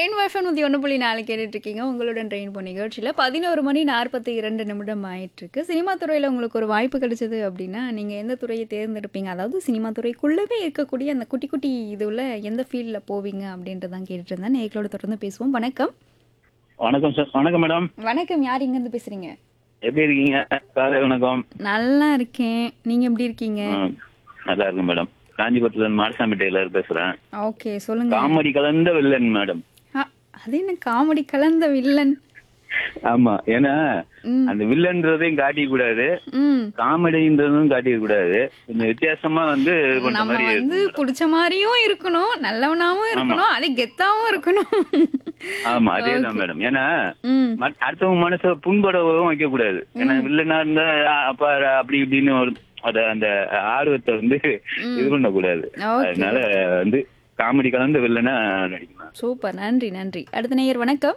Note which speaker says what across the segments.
Speaker 1: rain FM நூற்றி ஒன்று புள்ளி நாலு கேட்டுட்ருக்கீங்க உங்களுடன் ட்ரெயின் போன நிகழ்ச்சியில் பதினோரு மணி நாற்பத்தி இரண்டு நிமிடம் ஆயிட்டிருக்கு சினிமா துறையில் உங்களுக்கு ஒரு வாய்ப்பு கிடைச்சது அப்படின்னா நீங்கள் எந்த துறையை தேர்ந்தெடுப்பீங்க அதாவது சினிமா துறைக்குள்ளவே இருக்கக்கூடிய அந்த குட்டி குட்டி இதுவில் எந்த ஃபீல்டில் போவீங்க அப்படின்றதான் கேட்டுட்டு இருந்தேன் நேர்களோட தொடர்ந்து பேசுவோம் வணக்கம்
Speaker 2: வணக்கம் சார் வணக்கம் மேடம்
Speaker 1: வணக்கம் யார் இங்கேருந்து பேசுகிறீங்க
Speaker 2: எப்படி இருக்கீங்க காலை வணக்கம்
Speaker 1: நல்லா இருக்கேன் நீங்கள் எப்படி இருக்கீங்க
Speaker 2: ம், நல்லா இருக்கு மேடம் காஞ்சிபுரத்துல இருந்து மாரசாமி டெய்லர் பேசுறேன்
Speaker 1: ஓகே சொல்லுங்க
Speaker 2: காமெடி கலந்த வில்லன் மேடம்
Speaker 1: ஆ, அது என்ன காமெடி கலந்த வில்லன்
Speaker 2: ஆமா ஏன்னா
Speaker 1: ம்
Speaker 2: அந்த வில்லன்றதையும் காட்டிக்க கூடாது
Speaker 1: ம்
Speaker 2: காமெடின்றதும் காட்டிக்க கூடாது கொஞ்சம் வித்தியாசமா வந்து இது பண்ற
Speaker 1: நம்ம
Speaker 2: மாதிரி
Speaker 1: வந்து பிடிச்ச மாதிரியும் இருக்கணும் நல்லவனாவும் இருக்கணும் அதே கெத்தாவும் இருக்கணும்
Speaker 2: ஆமா அதேதான் மேடம் ஏன்னா
Speaker 1: ம்
Speaker 2: மத்- அடுத்தவங்க மனசை புண்படவும் வைக்க கூடாது ஏன்னா வில்லனா இருந்தா அ, அப்ப அப்படி இப்படின்னு ஒரு அத அந்த ஆர்வத்தை வந்து இது பண்ணக்கூடாது
Speaker 1: ஓகே
Speaker 2: அதனால வந்து காமெடி கலந்த வில்லனா நடிக்கலாம்
Speaker 1: சூப்பர் நன்றி நன்றி அடுத்த நேயர் வணக்கம்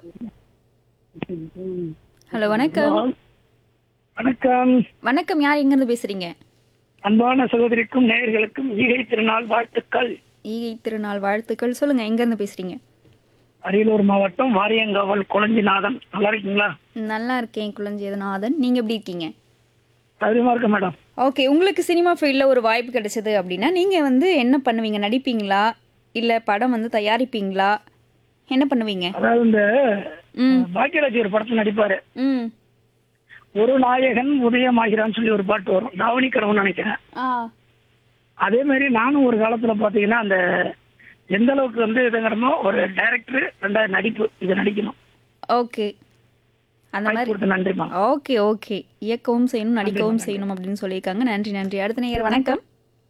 Speaker 1: ஹலோ வணக்கம்
Speaker 3: வணக்கம்
Speaker 1: வணக்கம் யார் எங்கேருந்து பேசுறீங்க
Speaker 3: அன்பான சகோதரிக்கும் நேயர்களுக்கும் ஈகை திருநாள் வாழ்த்துக்கள்
Speaker 1: ஈகை திருநாள் வாழ்த்துக்கள் சொல்லுங்க எங்கேருந்து பேசுறீங்க
Speaker 3: அரியலூர் மாவட்டம் வாரியங்காவல் குளஞ்சிநாதன் நல்லா இருக்கீங்களா
Speaker 1: நல்லா இருக்கேன் குளஞ்சேதநாதன் நீங்க எப்படி இருக்கீங்க
Speaker 3: சௌரியமா இருக்க மேடம்
Speaker 1: ஓகே உங்களுக்கு சினிமா ஃபீல்டில் ஒரு வாய்ப்பு கிடைச்சது அப்படின்னா நீங்கள் வந்து என்ன பண்ணுவீங்க நடிப்பீங்களா இல்லை படம் வந்து தயாரிப்பீங்களா என்ன பண்ணுவீங்க
Speaker 3: அதாவது இந்த
Speaker 1: ம்
Speaker 3: பாக்கியராஜ் ஒரு படத்துல நடிப்பாரு
Speaker 1: ம்
Speaker 3: ஒரு நாயகன் உதயமாகிறான்னு சொல்லி ஒரு பாட்டு வரும் தாவணி கடவுன்னு நினைக்கிறேன்
Speaker 1: ஆ
Speaker 3: அதே மாதிரி நானும் ஒரு காலத்துல பாத்தீங்கன்னா அந்த எந்த அளவுக்கு வந்து இதுங்கிறமோ ஒரு டைரக்டர் ரெண்டாவது நடிப்பு இதை நடிக்கணும்
Speaker 1: ஓகே அந்த
Speaker 3: வாய்ப்பு
Speaker 1: மாதிரி
Speaker 3: கொடுத்த நன்றிமா
Speaker 1: ஓகே ஓகே இயக்கவும் செய்யணும் நடிக்கவும் செய்யணும் அப்படின்னு சொல்லியிருக்காங்க நன்றி நன்றி அடுத்த நேயர் வணக்கம்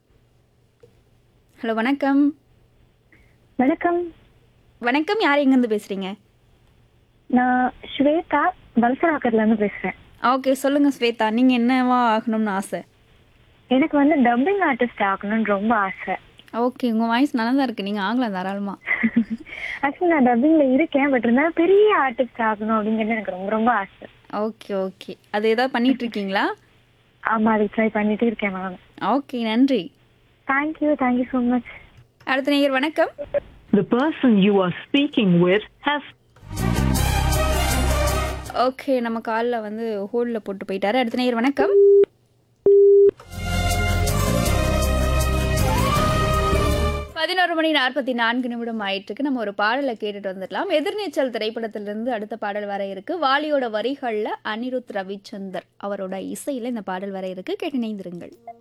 Speaker 1: ஹலோ வணக்கம்
Speaker 4: வணக்கம்
Speaker 1: வணக்கம் யார் எங்கேருந்து பேசுறீங்க
Speaker 4: நான் ஸ்வேதா வல்சராக்கர்ல இருந்து பேசுறேன்
Speaker 1: ஓகே சொல்லுங்க ஸ்வேதா நீங்க என்னவா ஆகணும்னு ஆசை
Speaker 4: எனக்கு வந்து டப்பிங் ஆர்டிஸ்ட் ஆகணும்னு ரொம்ப ஆசை
Speaker 1: ஓகே உங்க வாய்ஸ் நல்லா தான் இருக்கு நீங்க ஆகலாம் தாராளமா
Speaker 4: ஆக்சுவலி நான் டப்பிங்ல இருக்கேன் பட் இருந்தாலும் பெரிய ஆர்டிஸ்ட் ஆகணும் அப்படிங்கிறது எனக்கு ரொம்ப ரொம்ப ஆசை
Speaker 1: ஓகே ஓகே அது ஏதாவது பண்ணிட்டு இருக்கீங்களா
Speaker 4: ஆமா அதை ட்ரை பண்ணிட்டு இருக்கேன் மேம்
Speaker 1: ஓகே நன்றி
Speaker 4: தேங்க்யூ தேங்க்யூ ஸோ மச்
Speaker 1: அடுத்த நேயர் வணக்கம்
Speaker 5: The person you are speaking with has
Speaker 1: okay நம்ம காலில் வந்து ஹோல்டில் போட்டு போயிட்டாரு அடுத்த நேயர் வணக்கம் பதினோரு மணி நாற்பத்தி நான்கு நிமிடம் ஆயிட்டுருக்கு நம்ம ஒரு பாடலை கேட்டுட்டு வந்துடலாம் எதிர்நீச்சல் திரைப்படத்திலிருந்து அடுத்த பாடல் வர இருக்கு வாலியோட வரிகளில் அனிருத் ரவிச்சந்தர் அவரோட இசையில் இந்த பாடல் வர இருக்கு கேட்டு இணைந்திருங்கள்